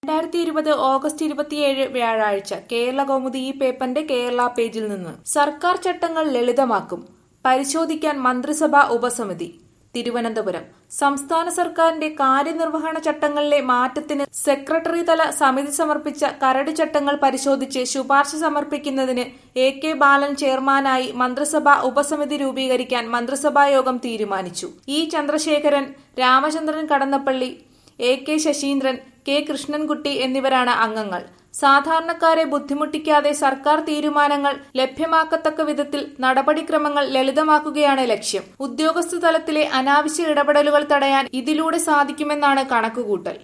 രണ്ടായിരത്തി ഇരുപത് ഓഗസ്റ്റ് ഇരുപത്തിയേഴ് വ്യാഴാഴ്ച കേരള കൗമുദി ഈ പേപ്പറിന്റെ കേരള പേജിൽ നിന്ന് സർക്കാർ ചട്ടങ്ങൾ ലളിതമാക്കും പരിശോധിക്കാൻ മന്ത്രിസഭാ ഉപസമിതി തിരുവനന്തപുരം സംസ്ഥാന സർക്കാരിന്റെ കാര്യനിർവഹണ ചട്ടങ്ങളിലെ മാറ്റത്തിന് സെക്രട്ടറി തല സമിതി സമർപ്പിച്ച കരട് ചട്ടങ്ങൾ പരിശോധിച്ച് ശുപാർശ സമർപ്പിക്കുന്നതിന് എ കെ ബാലൻ ചെയർമാനായി മന്ത്രിസഭാ ഉപസമിതി രൂപീകരിക്കാൻ മന്ത്രിസഭാ യോഗം തീരുമാനിച്ചു E Chandrasekharan Ramachandran Kadannappally A K Saseendran K Krishnankutty എന്നിവരാണ് അംഗങ്ങൾ സാധാരണക്കാരെ ബുദ്ധിമുട്ടിക്കാതെ സർക്കാർ തീരുമാനങ്ങൾ ലഭ്യമാക്കത്തക്ക വിധത്തിൽ നടപടിക്രമങ്ങൾ ലളിതമാക്കുകയാണ് ലക്ഷ്യം ഉദ്യോഗസ്ഥ തലത്തിലെ അനാവശ്യ ഇടപെടലുകൾ തടയാൻ ഇതിലൂടെ സാധിക്കുമെന്നാണ് കണക്കുകൂട്ടൽ